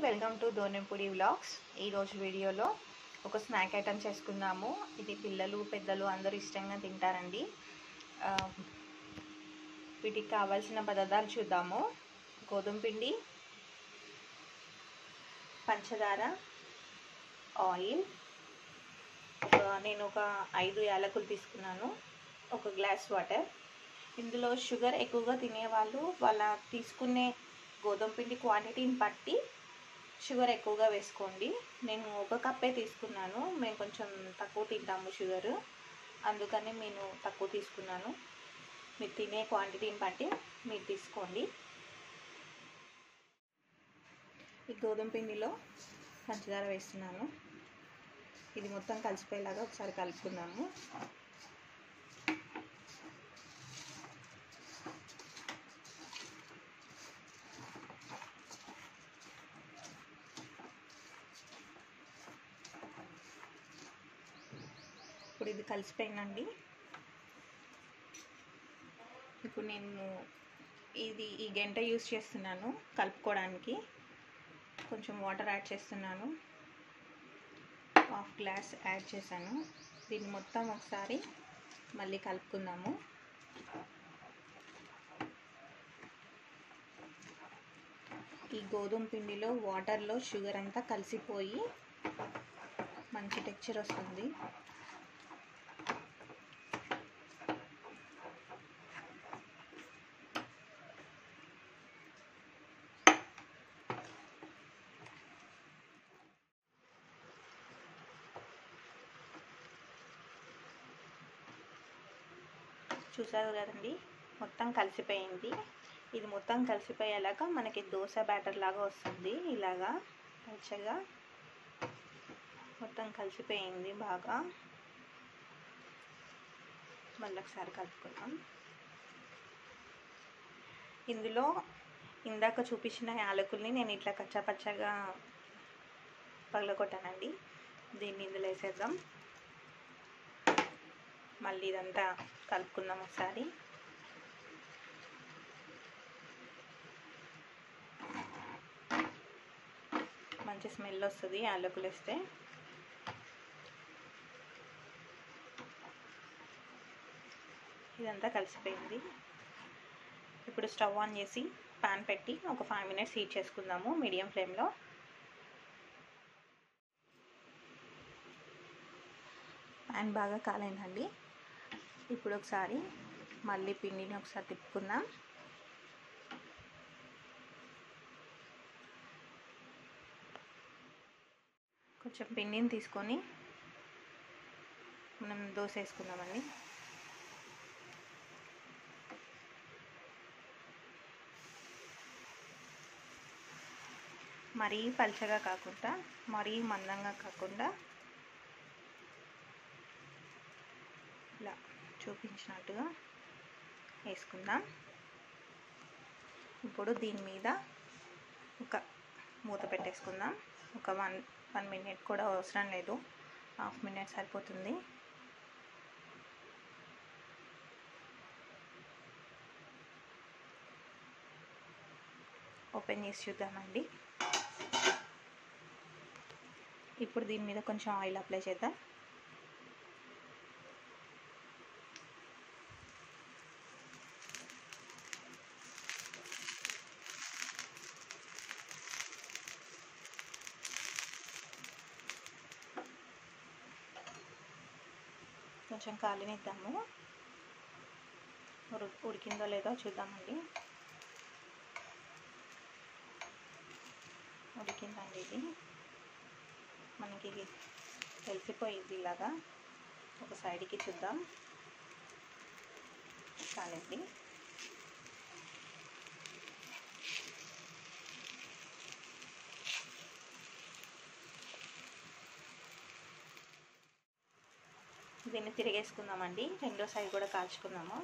welcome to దోనెంపూడి vlogs ఈరోజు వీడియోలో ఒక స్నాక్ ఐటమ్ చేసుకుందాము ఇది పిల్లలు పెద్దలు అందరూ ఇష్టంగా తింటారండి ఆ, వీటికి కావాల్సిన పదార్థాలు చూద్దాము గోధుమ పిండి పంచదార ఆయిల్ ఒక నేను ఒక ఐదు యాలకులు తీసుకున్నాను ఒక గ్లాస్ వాటర్ ఇందులో షుగర్ ఎక్కువగా తినేవాళ్ళు వాళ్ళ తీసుకునే గోధుమ పిండి క్వాంటిటీని బట్టి షుగర్ ఎక్కువగా వేసుకోండి నేను ఒక కప్పే తీసుకున్నాను మేము కొంచెం తక్కువ తింటాము షుగర్ అందుకని నేను తక్కువ తీసుకున్నాను మీరు తినే క్వాంటిటీని బట్టి మీరు తీసుకోండి ఈ గోధుమ పిండిలో పంచదార వేస్తున్నాను ఇది మొత్తం కలిసిపోయేలాగా ఒకసారి కలుపుకుందాము ఇప్పుడు ఇది కలిసిపోయిందండి ఇప్పుడు నేను ఇది ఈ గంట యూస్ చేస్తున్నాను కలుపుకోవడానికి కొంచెం వాటర్ యాడ్ చేస్తున్నాను హాఫ్ గ్లాస్ యాడ్ చేశాను దీన్ని మొత్తం ఒకసారి మళ్ళీ కలుపుకుందాము ఈ గోధుమ పిండిలో వాటర్లో షుగర్ అంతా కలిసిపోయి మంచి టెక్చర్ వస్తుంది చూసారు కదండి మొత్తం కలిసిపోయింది ఇది మొత్తం కలిసిపోయేలాగా మనకి దోశ బ్యాటర్ లాగా వస్తుంది ఇలాగా పచ్చగా మొత్తం కలిసిపోయింది బాగా మళ్ళీ ఒకసారి కలుపుకుందాం ఇందులో ఇందాక చూపించిన యాలకుల్ని నేను ఇట్లా కచ్చాపచ్చగా పగలగొట్టానండి దీన్ని ఇందులో వేసేద్దాం మళ్ళీ ఇదంతా కలుపుకుందాం ఒకసారి మంచి స్మెల్ వస్తుంది యాలకులు వేస్తే ఇదంతా కలిసిపోయింది ఇప్పుడు స్టవ్ ఆన్ చేసి పాన్ పెట్టి ఒక ఫైవ్ మినిట్స్ హీట్ చేసుకుందాము మీడియం ఫ్లేమ్లో పాన్ బాగా కాలైందండి ఇప్పుడు ఒకసారి మళ్ళీ పిండిని ఒకసారి తిప్పుకుందాం కొంచెం పిండిని తీసుకొని మనం దోశ వేసుకుందామండి మరీ పల్చగా కాకుండా మరీ మందంగా కాకుండా ఇలా చూపించినట్టుగా వేసుకుందాం ఇప్పుడు దీని మీద ఒక మూత పెట్టేసుకుందాం ఒక వన్ వన్ మినిట్ కూడా అవసరం లేదు హాఫ్ మినిట్ సరిపోతుంది ఓపెన్ చేసి చూద్దామండి ఇప్పుడు దీని మీద కొంచెం ఆయిల్ అప్లై చేద్దాం కొంచెం కాలినిద్దాము ఉడు ఉడికిందో లేదో చూద్దామండి ఉడికిందండి ఇది మనకి తెలిసిపోయింది ఇలాగా ఒక సైడ్కి చూద్దాం కాలండి దీన్ని తిరిగేసుకుందామండి రెండో సైడ్ కూడా కాల్చుకుందాము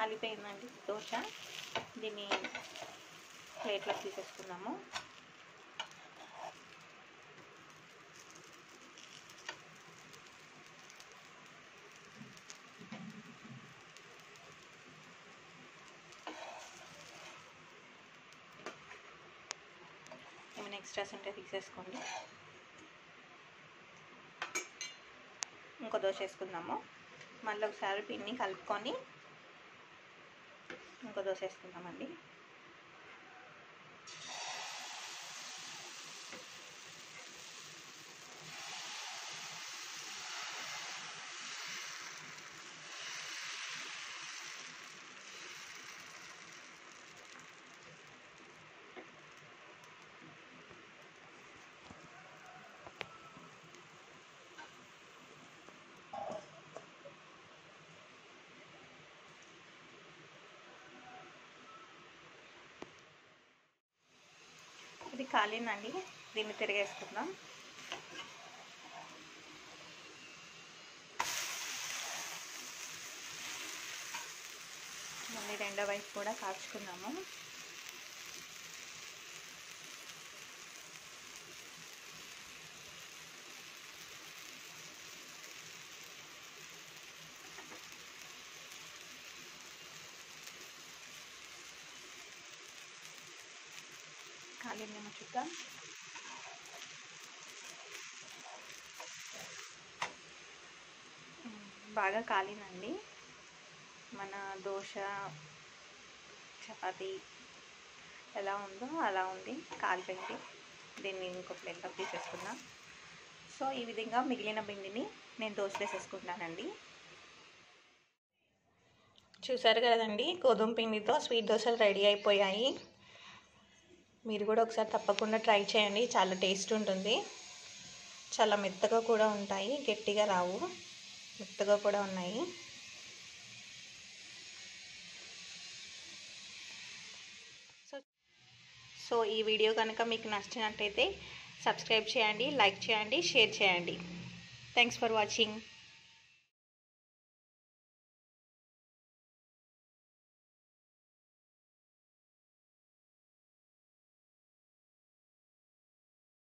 కాలిపోయిందండి దోశ దీన్ని ప్లేట్లోకి తీసేసుకుందాము ఏమైనా ఎక్స్ట్రాస్ ఉంటే తీసేసుకోండి ఇంకో దోశ వేసుకుందాము మళ్ళీ ఒకసారి పిండిని కలుపుకొని ఇంకో దోశ వేసుకుందామండి ఇది కాలిందండి దీన్ని తిరిగేసుకుందాం మళ్ళీ రెండో వైపు కూడా కాల్చుకుందాము కాలిందేమో చూద్దాం మ్మ్, బాగా కాలిందండి మన దోశ చపాతి ఎలా ఉందో అలా ఉంది కాలిపోయింది దీన్ని ఇంకో ప్లేట్లో తీసేసుకుందాం సో ఈ విధంగా మిగిలిన పిండిని నేను దోశలు వేసేసుకుంటానండి చూసారు కదండి గోధుమ పిండితో స్వీట్ దోశలు రెడీ అయిపోయాయి మీరు కూడా ఒకసారి తప్పకుండా ట్రై చేయండి చాలా టేస్ట్ ఉంటుంది చాలా మెత్తగా కూడా ఉంటాయి గట్టిగా రావు మెత్తగా కూడా ఉన్నాయి సో సో ఈ వీడియో కనుక మీకు నచ్చినట్టయితే సబ్స్క్రైబ్ చేయండి లైక్ చేయండి షేర్ చేయండి థ్యాంక్స్ ఫర్ వాచింగ్